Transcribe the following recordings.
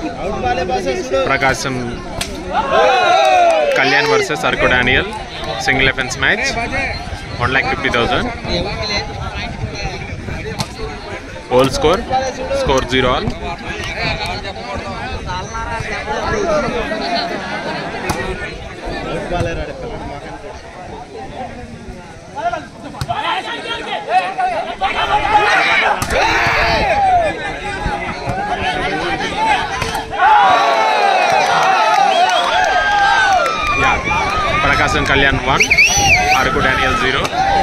Prakasam Kalyan versus Araku Daniel single offence match one lakh fifty thousand whole score score zero all Prakasam Kalyan one Araku Daniel zero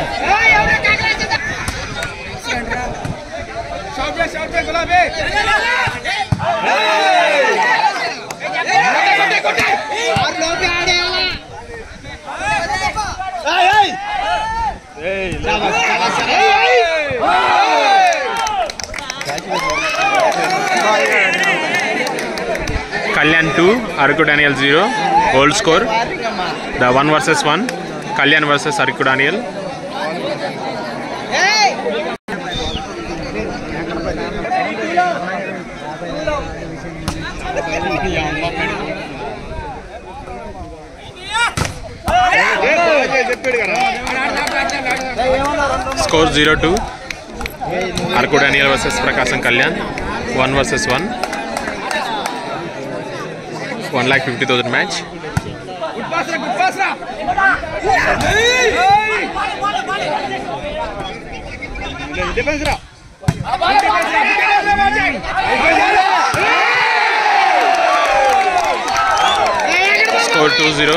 Kalyan two Araku Daniel zero whole score the one versus one Kalyan versus Araku Daniel score zero two Araku Daniel versus Prakasam Kalyan one versus one one lakh fifty thousand match score two zero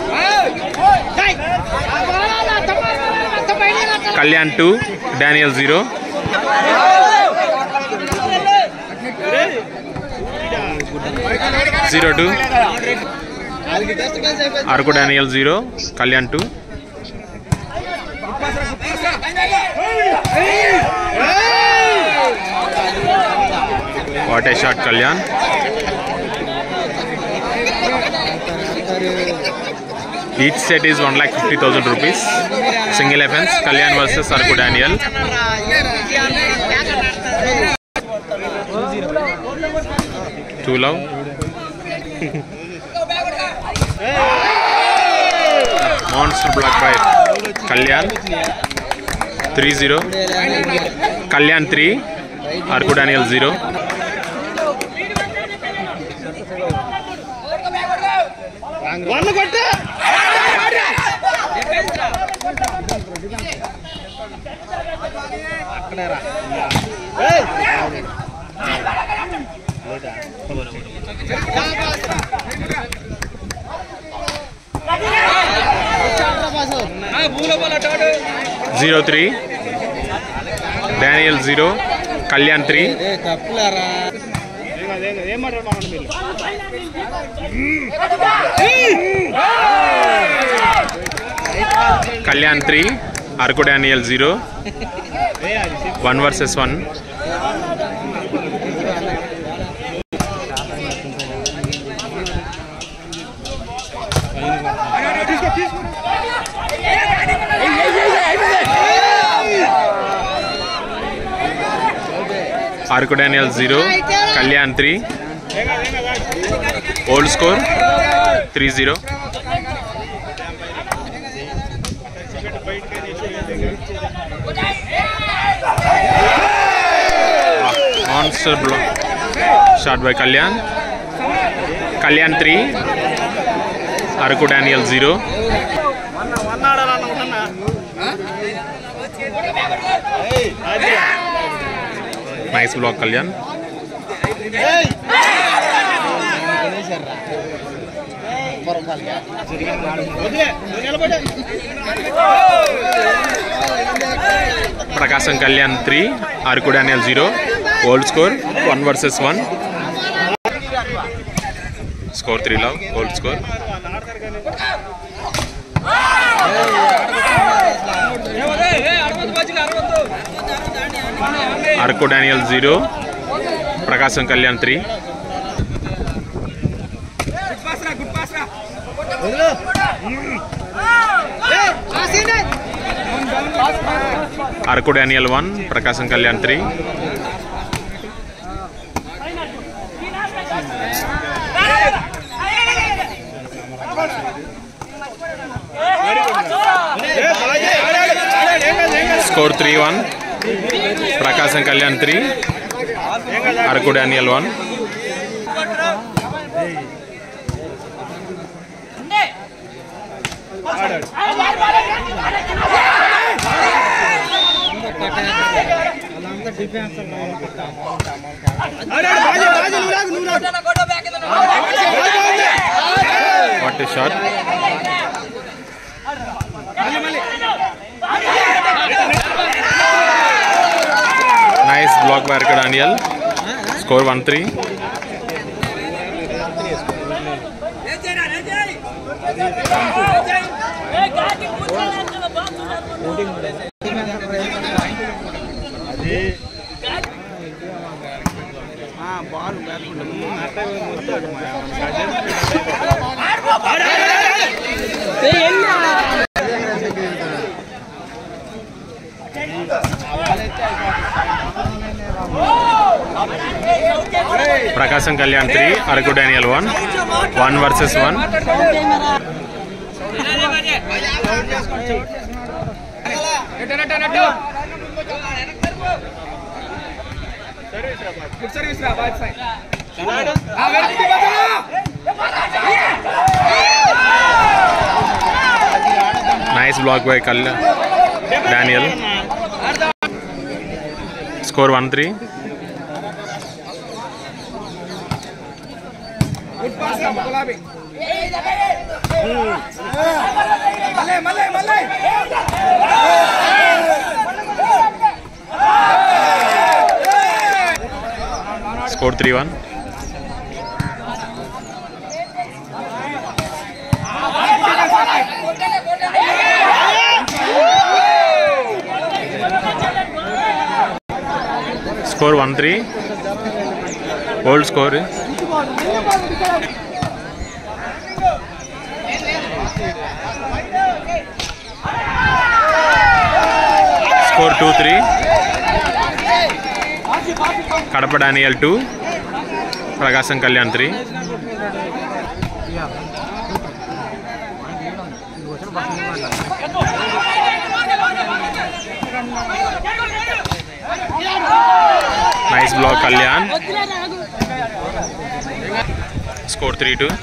Kalyan two Daniel zero zero two Araku Daniel zero Kalyan two what a shot Kalyan each set is one lakh fifty thousand rupees single offence Kalyan versus Araku Daniel two love monster block by Kalyan three zero Kalyan three Araku Daniel zero zero three Daniel zero Kalyan three తప్పులారా Kalyan three Araku Daniel zero one versus one Araku Daniel zero Kalyan three old score three zero monster blow shot by Kalyan Kalyan three Araku Daniel zero nice block Kalyan Prakasam Kalyan three Araku Daniel zero old score one versus one score three love old score Araku Daniel zero Prakasam Kalyan three Araku Daniel one Prakasam Kalyan three score three one Prakasam Kalyan three Araku Daniel one what shot nice block by Araku Daniel score one three Prakasam Kalyan three Araku Daniel one one versus one nice block by Kalyan Daniel score one three score three one score one three old score score two three Kadapa Daniel two Prakasam Kalyan three nice block Kalyan score three two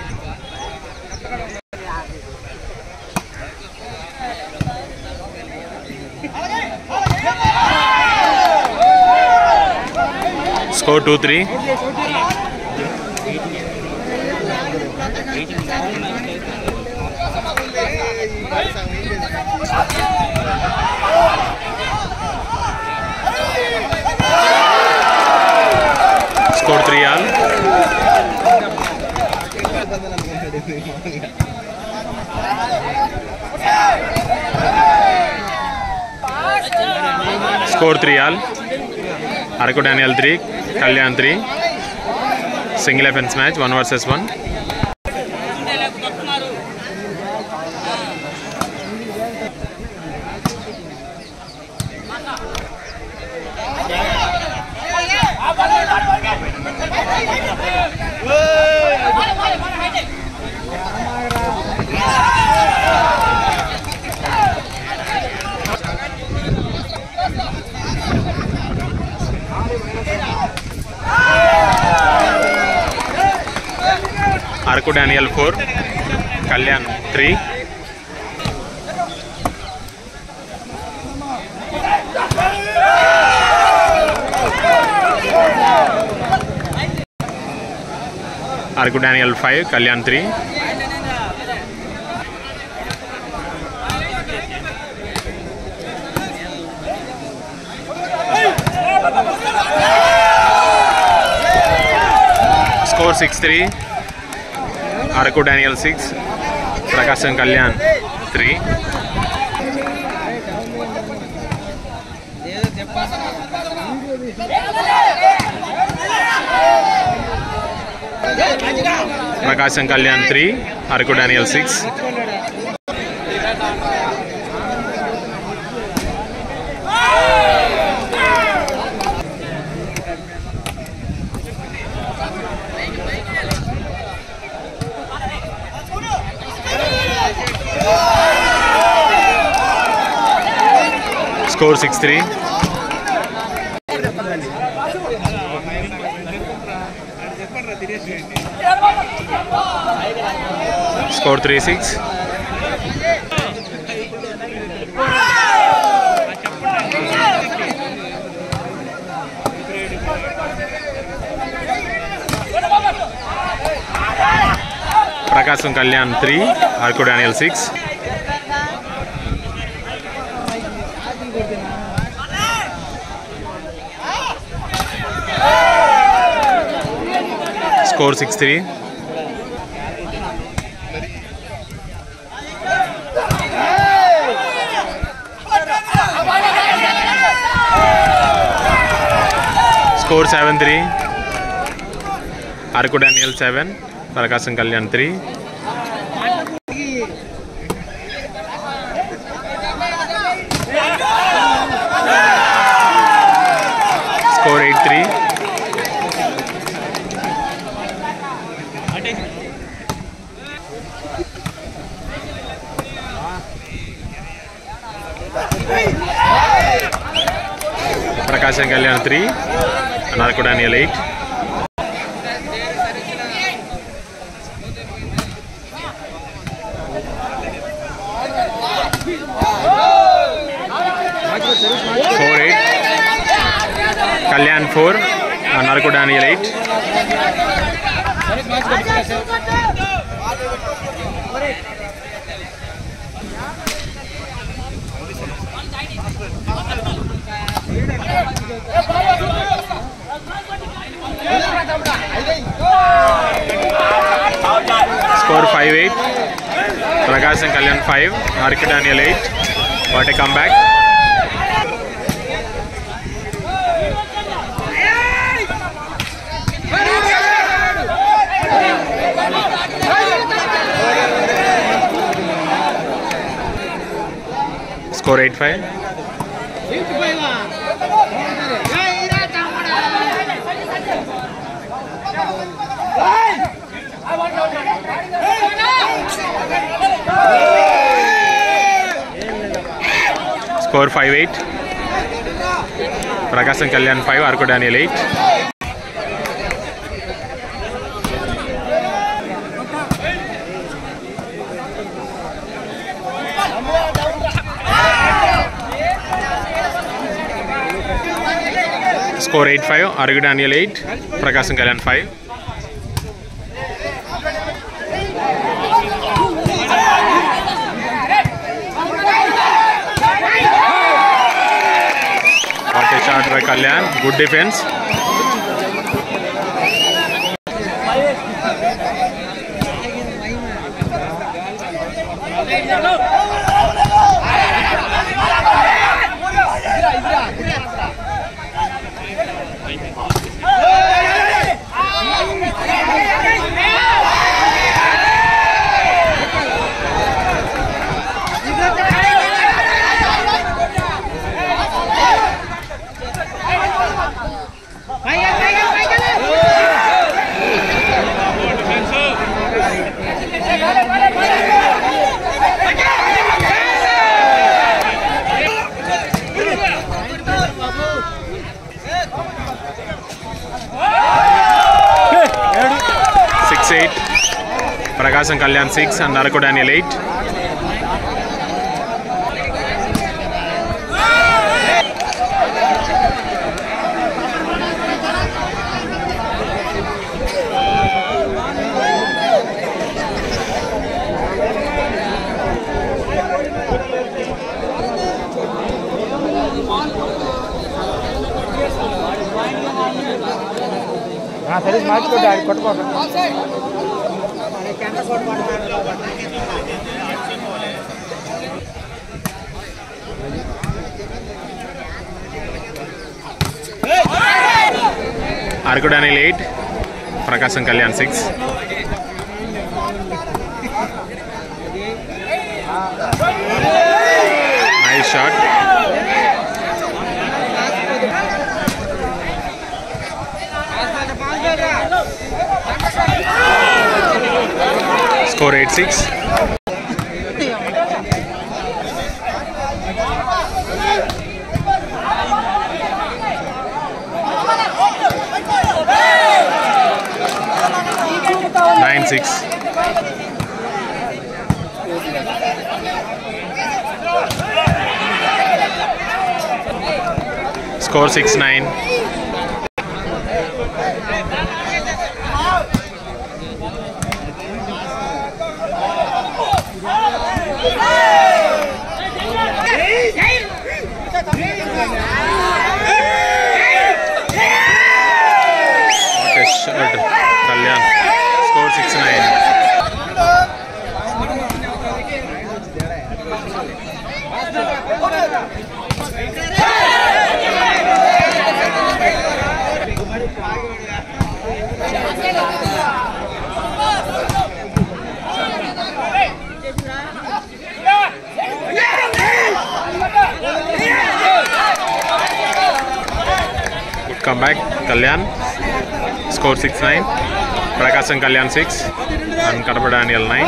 score two three score three all score three all Araku Daniel three Kalyan three single offence match one versus one Araku Daniel four Kalyan three Araku Daniel five Kalyan three score six three Araku Daniel six Prakasam Kalyan three Prakasam Kalyan three Araku Daniel six score six three score three six Prakasam Kalyan three Araku Daniel six score six three score seven three Araku Daniel seven Prakasam Kalyan three score eight three Prakasam Kalyan three Araku Daniel eight four eight Kalyan four Araku Daniel eight score five eight Prakasam Kalyan five Araku Daniel eight what a come back score eight five score five eight Prakasam Kalyan five Araku Daniel eight score eight five Araku Daniel eight Prakasam Kalyan five what a shot by Kalyan good defence six eight Prakasam Kalyan six and Araku Daniel eight తెలిసి మార్చుకోండి అది కొట్టుకోండి Araku Daniel eight Prakasam Kalyan six nice shot score eight six six score six nine shot Kalyan score six nine good come back Kalyan score six nine Prakasam Kalyan six and Kadapa Daniel nine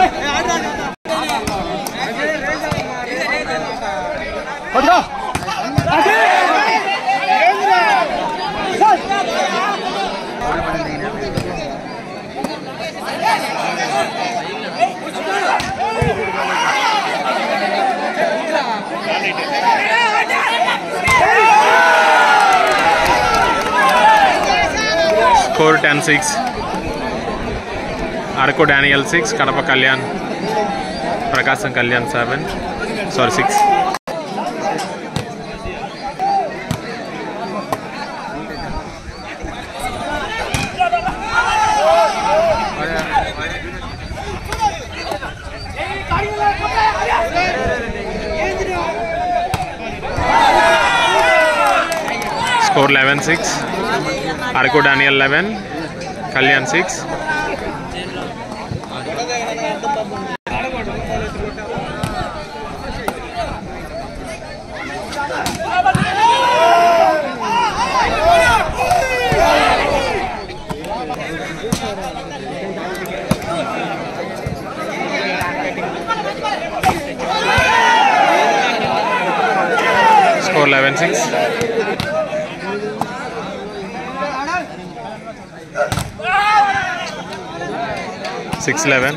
score ten six Araku Daniel six Kadapa Kalyan Prakasam Kalyan seven sorry six score eleven six Araku Daniel eleven Kalyan six score eleven six six eleven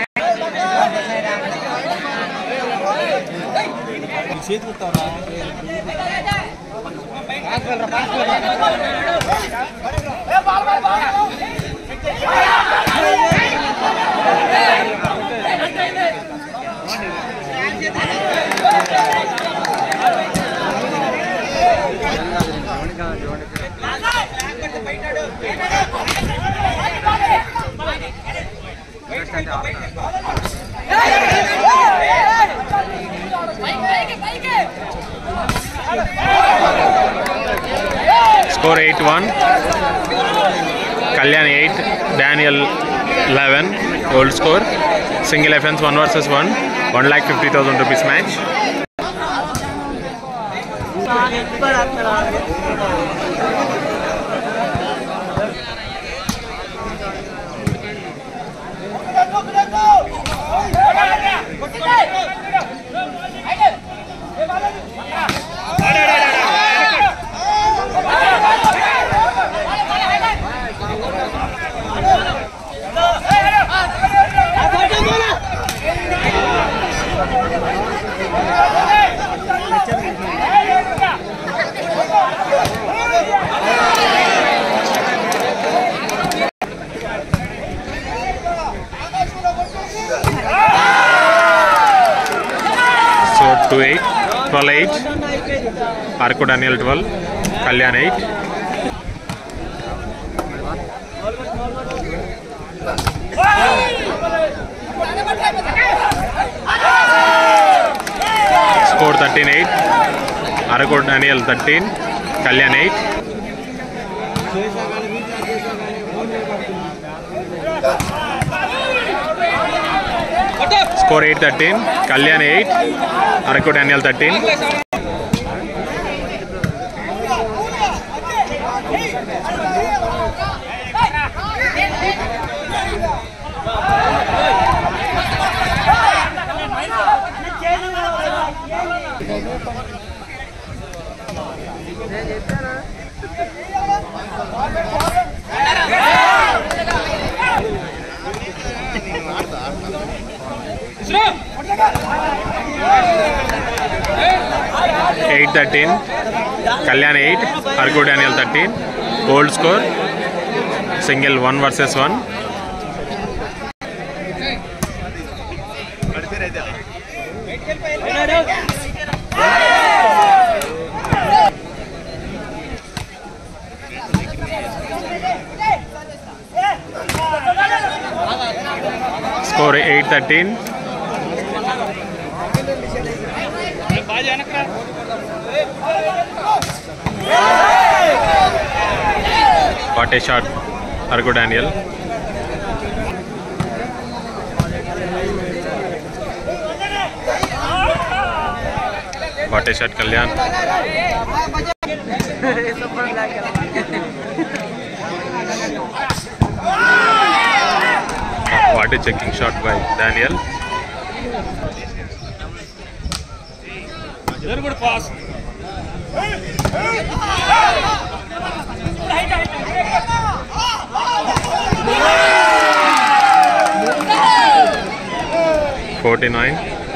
score eight one Kalyan eight Daniel eleven old score single offence one versus one one lakh fifty thousand rupees match so two eight twelve eight Araku Daniel twelve Kalyan eight score thirteen eight Araku Daniel thirteen Kalyan eight score eight thirteen Kalyan eight Araku Daniel thirteen eight thirteen Kalyan eight Araku Daniel thirteen old score single one versus one score eight thirteen what a shot Araku Daniel what a shot Kalyan what a checking shot by Daniel forty nine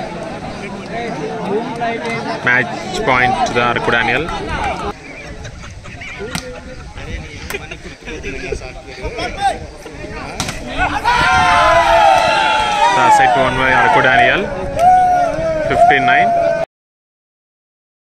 match point to the Araku Daniel set won by Arco Daniel 59